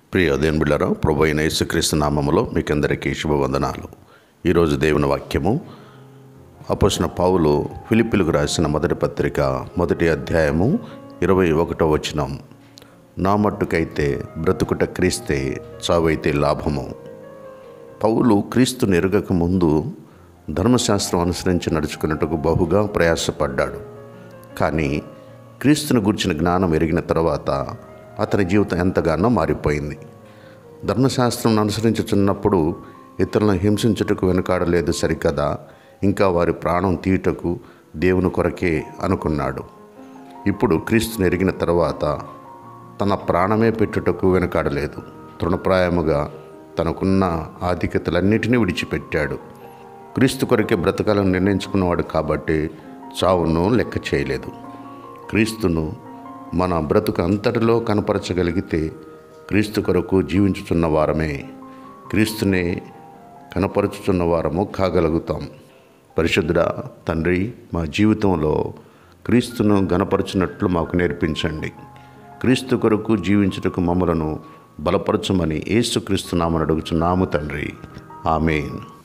ప్రియ దేని బిళ్ళరా ప్రభు అయిన యేసుక్రీస్తు నామములో మీకందరికీ శుభవందనాలు ఈరోజు దేవుని వాక్యము అపోసిన పావులు ఫిలిపిలకు రాసిన మొదటి పత్రిక మొదటి అధ్యాయము ఇరవై ఒకటో వచనం నా మట్టుకైతే బ్రతుకుట క్రీస్తే చావైతే లాభము పౌలు క్రీస్తుని ఎరగక ముందు ధర్మశాస్త్రం అనుసరించి నడుచుకున్నట్టుకు బహుగా ప్రయాసపడ్డాడు కానీ క్రీస్తుని గురించిన జ్ఞానం ఎరిగిన తర్వాత అతని జీవితం ఎంతగానో మారిపోయింది ధర్మశాస్త్రం అనుసరించుచున్నప్పుడు ఇతరులను హింసించుటకు వెనుకాడలేదు సరికదా ఇంకా వారి ప్రాణం తీయుటకు దేవుని కొరకే అనుకున్నాడు ఇప్పుడు క్రీస్తుని ఎరిగిన తర్వాత తన ప్రాణమే పెట్టుటకు వెనుకాడలేదు తృణప్రాయముగా తనకున్న ఆధిక్యతలన్నిటినీ విడిచిపెట్టాడు క్రీస్తు కొరకే బ్రతకాలను నిర్ణయించుకున్నవాడు కాబట్టి చావును లెక్క చేయలేదు క్రీస్తును మన బ్రతుకు అంతటిలో కనపరచగలిగితే క్రీస్తు కొరకు జీవించుతున్న వారమే క్రీస్తునే కనపరుచుతున్న వారము కాగలుగుతాం పరిశుద్ధుడా తండ్రి మా జీవితంలో క్రీస్తును గనపరచినట్లు మాకు నేర్పించండి క్రీస్తు కొరకు జీవించుటకు మమ్మలను బలపరచమని యేసుక్రీస్తు నామని అడుగుచున్నాము తండ్రి ఆమెన్